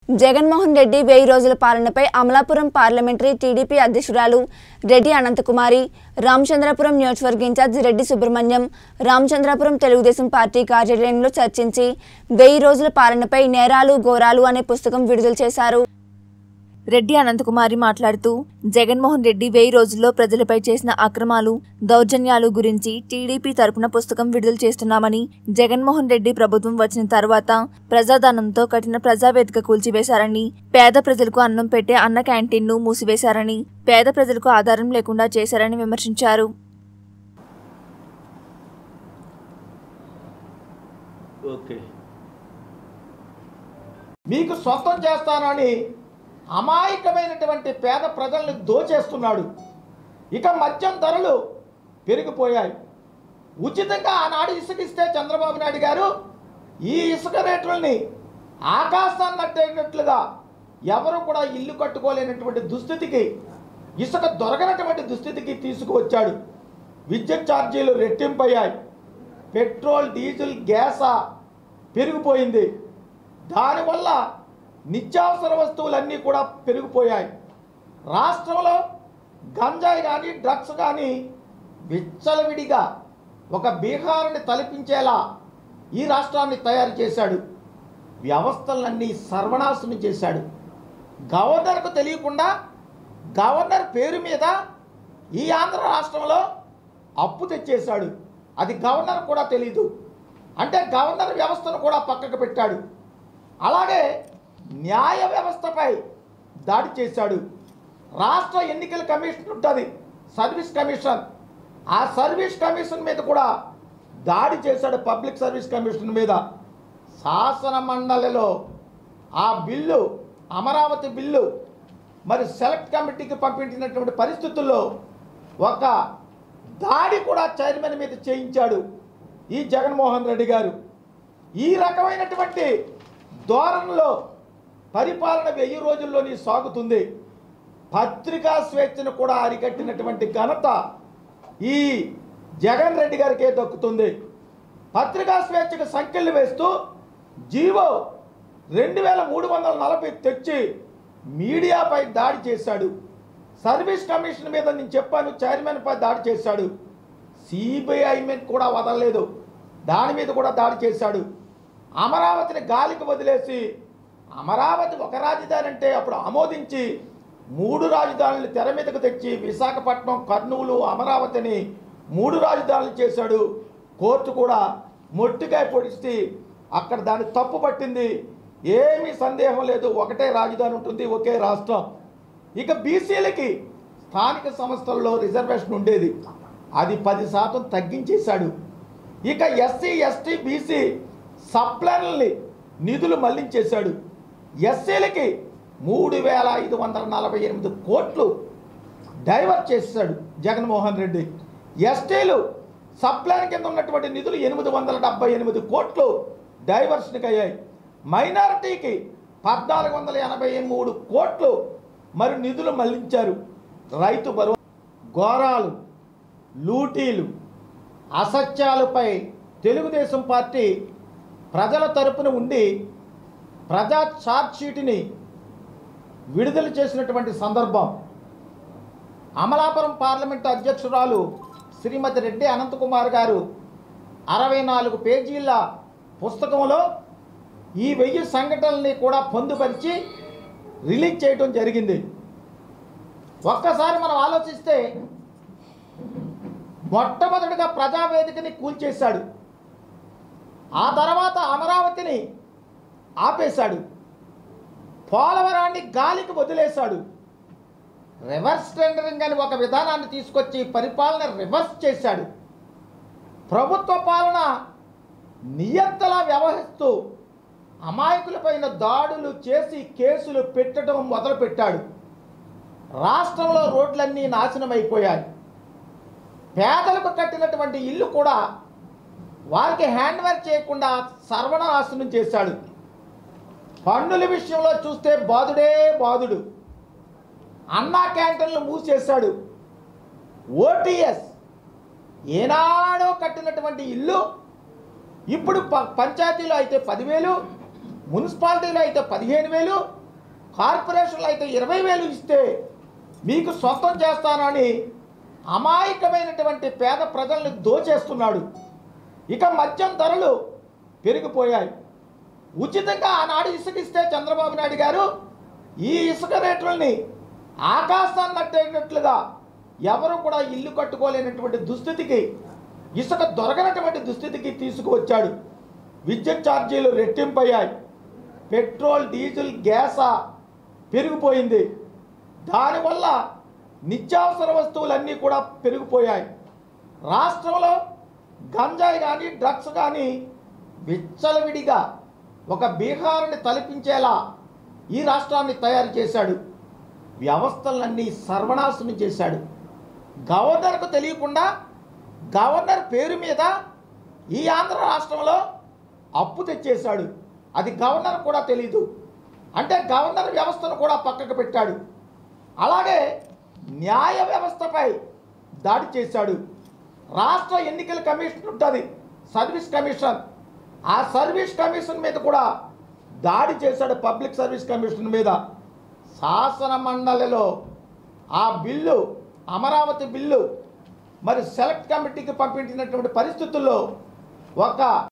జగన్మోహన్ రెడ్డి వెయ్యి రోజుల పాలనపై అమలాపురం పార్లమెంటరీ టీడీపీ అధ్యక్షురాలు రెడ్డి అనంతకుమారి రామచంద్రపురం నియోజకవర్గ ఇన్ఛార్జ్ రెడ్డి సుబ్రహ్మణ్యం రామచంద్రపురం తెలుగుదేశం పార్టీ కార్యాలయంలో చర్చించి వెయ్యి రోజుల పాలనపై నేరాలు ఘోరాలు అనే పుస్తకం విడుదల చేశారు రెడ్డి అనంతకుమారి మాట్లాడుతూ జగన్మోహన్ రెడ్డి వెయ్యి రోజుల్లో ప్రజలపై చేసిన అక్రమాలు దౌర్జన్యాలు గురించి టీడీపీ తరపున పుస్తకం విడుదల చేస్తున్నామని జగన్మోహన్ రెడ్డి ప్రభుత్వం వచ్చిన తర్వాత ప్రజాధనంతో కఠిన ప్రజావేదిక కూల్చివేశారని పేద ప్రజలకు అన్నం పెట్టే అన్న క్యాంటీన్ను మూసివేశారని పేద ప్రజలకు ఆధారం లేకుండా చేశారని విమర్శించారు ఓకే మీకు సొంతం చేస్తానని అమాయకమైనటువంటి పేద ప్రజల్ని దోచేస్తున్నాడు ఇక మద్యం ధరలు పెరిగిపోయాయి ఉచితంగా ఆనాడు ఇసుక ఇస్తే చంద్రబాబు నాయుడు గారు ఈ ఇసుక రేట్లని ఆకాశాన్ని నట్టేటట్లుగా ఎవరు కూడా ఇల్లు కట్టుకోలేనటువంటి దుస్థితికి ఇసుక దొరకనటువంటి దుస్థితికి తీసుకువచ్చాడు విద్యుత్ ఛార్జీలు రెట్టింపయ్యాయి పెట్రోల్ డీజిల్ గ్యాస పెరిగిపోయింది దానివల్ల నిత్యావసర వస్తువులన్నీ కూడా పెరిగిపోయాయి రాష్ట్రంలో గంజాయి కానీ డ్రగ్స్ కానీ విచ్చలవిడిగా ఒక బీహార్ని తలపించేలా ఈ రాష్ట్రాన్ని తయారు చేశాడు వ్యవస్థలన్నీ సర్వనాశనం చేశాడు గవర్నర్కు తెలియకుండా గవర్నర్ పేరు మీద ఈ ఆంధ్ర రాష్ట్రంలో అప్పు తెచ్చేశాడు అది గవర్నర్ కూడా తెలీదు అంటే గవర్నర్ వ్యవస్థను కూడా పక్కకు పెట్టాడు అలాగే న్యాయ వ్యవస్థపై దాడి చేశాడు రాష్ట్ర ఎన్నికల కమిషన్ ఉంటుంది సర్వీస్ కమిషన్ ఆ సర్వీస్ కమిషన్ మీద కూడా దాడి చేశాడు పబ్లిక్ సర్వీస్ కమిషన్ మీద శాసన మండలిలో ఆ బిల్లు అమరావతి బిల్లు మరి సెలెక్ట్ కమిటీకి పంపించినటువంటి పరిస్థితుల్లో ఒక దాడి కూడా చైర్మన్ మీద చేయించాడు ఈ జగన్మోహన్ రెడ్డి గారు ఈ రకమైనటువంటి ధోరణిలో పరిపాలన వెయ్యి రోజుల్లోని సాగుతుంది పత్రికా స్వేచ్ఛను కూడా అరికట్టినటువంటి ఘనత ఈ జగన్ రెడ్డి గారికే దక్కుతుంది పత్రికా స్వేచ్ఛకు సంఖ్యలు వేస్తూ జీవో రెండు వేల మూడు వందల నలభై తెచ్చి మీడియాపై దాడి చేశాడు సర్వీస్ కమిషన్ మీద నేను చెప్పాను చైర్మన్పై దాడి చేశాడు సిబిఐ మీద కూడా వదలలేదు దాని మీద కూడా దాడి చేశాడు అమరావతిని గాలికి వదిలేసి అమరావతి ఒక రాజధాని అంటే అప్పుడు ఆమోదించి మూడు రాజధానులు తెర మీదకు తెచ్చి విశాఖపట్నం కర్నూలు అమరావతిని మూడు రాజధానులు చేశాడు కోర్టు కూడా మొట్టికాయ పొడిచి అక్కడ దాన్ని తప్పు పట్టింది ఏమీ సందేహం లేదు ఒకటే రాజధాని ఉంటుంది ఒకే రాష్ట్రం ఇక బీసీలకి స్థానిక సంస్థల్లో రిజర్వేషన్ ఉండేది అది పది శాతం తగ్గించేశాడు ఇక ఎస్సీ ఎస్టీ బీసీ సప్లైనల్ని నిధులు మళ్లించేశాడు ఎస్సీలకి మూడు వేల ఐదు వందల నలభై ఎనిమిది కోట్లు డైవర్ట్ చేశాడు జగన్మోహన్ రెడ్డి ఎస్టీలు సప్లైన్ కింద ఉన్నటువంటి నిధులు ఎనిమిది వందల డెబ్బై ఎనిమిది కోట్లు డైవర్షన్కి అయ్యాయి మైనారిటీకి పద్నాలుగు వందల ఎనభై మూడు కోట్లు మరి నిధులు మళ్లించారు రైతు బరువు ఘోరాలు లూటీలు అసత్యాలపై తెలుగుదేశం పార్టీ ప్రజల తరపున ఉండి ప్రజా ఛార్జ్షీట్ని విడుదల చేసినటువంటి సందర్భం అమలాపురం పార్లమెంటు అధ్యక్షురాలు శ్రీమతి రెడ్డి అనంతకుమార్ గారు అరవై నాలుగు పేజీల పుస్తకంలో ఈ వెయ్యి సంఘటనల్ని కూడా పొందుపరిచి రిలీజ్ చేయడం జరిగింది ఒక్కసారి మనం ఆలోచిస్తే మొట్టమొదటిగా ప్రజావేదికని కూల్చేశాడు ఆ తర్వాత అమరావతిని ఆపేశాడు పోలవరాన్ని గాలికి వదిలేశాడు రివర్స్ టెండరింగ్ అని ఒక విధానాన్ని తీసుకొచ్చి పరిపాలన రివర్స్ చేశాడు ప్రభుత్వ పాలన నియంతలా వ్యవహరిస్తూ అమాయకులపైన దాడులు చేసి కేసులు పెట్టడం మొదలుపెట్టాడు రాష్ట్రంలో రోడ్లన్నీ నాశనమైపోయాయి పేదలకు కట్టినటువంటి ఇల్లు కూడా వారికి హ్యాండ్ వర్క్ చేయకుండా సర్వనాశనం చేశాడు పన్నుల విషయంలో చూస్తే బాధుడే బాధుడు అన్నా క్యాంటీన్లు మూసేశాడు ఓటీఎస్ ఏనాడో కట్టినటువంటి ఇల్లు ఇప్పుడు ప పంచాయతీలో అయితే పదివేలు మున్సిపాలిటీలో అయితే పదిహేను వేలు కార్పొరేషన్లో అయితే ఇరవై వేలు ఇస్తే మీకు సొంతం చేస్తానని అమాయకమైనటువంటి పేద ప్రజల్ని దోచేస్తున్నాడు ఇక మద్యం ధరలు పెరిగిపోయాయి ఉచితంగా ఆనాడు ఇసుక ఇస్తే చంద్రబాబు నాయుడు గారు ఈ ఇసుక రేట్లని ఆకాశాన్ని అట్టేటట్లుగా ఎవరు కూడా ఇల్లు కట్టుకోలేనటువంటి దుస్థితికి ఇసుక దొరకనటువంటి దుస్థితికి తీసుకువచ్చాడు విద్యుత్ ఛార్జీలు రెట్టింపయ్యాయి పెట్రోల్ డీజిల్ గ్యాస పెరిగిపోయింది దానివల్ల నిత్యావసర వస్తువులన్నీ కూడా పెరిగిపోయాయి రాష్ట్రంలో గంజాయి కానీ డ్రగ్స్ కానీ విచ్చలవిడిగా ఒక బీహార్ని తలపించేలా ఈ రాష్ట్రాన్ని తయారు చేశాడు వ్యవస్థలన్నీ సర్వనాశనం చేశాడు గవర్నర్కు తెలియకుండా గవర్నర్ పేరు మీద ఈ ఆంధ్ర రాష్ట్రంలో అప్పు తెచ్చేశాడు అది గవర్నర్ కూడా తెలీదు అంటే గవర్నర్ వ్యవస్థను కూడా పక్కకు పెట్టాడు అలాగే న్యాయ వ్యవస్థపై దాడి చేశాడు రాష్ట్ర ఎన్నికల కమిషన్ ఉంటుంది సర్వీస్ కమిషన్ ఆ సర్వీస్ కమిషన్ మీద కూడా దాడి చేశాడు పబ్లిక్ సర్వీస్ కమిషన్ మీద శాసన మండలిలో ఆ బిల్లు అమరావతి బిల్లు మరి సెలెక్ట్ కమిటీకి పంపించినటువంటి పరిస్థితుల్లో ఒక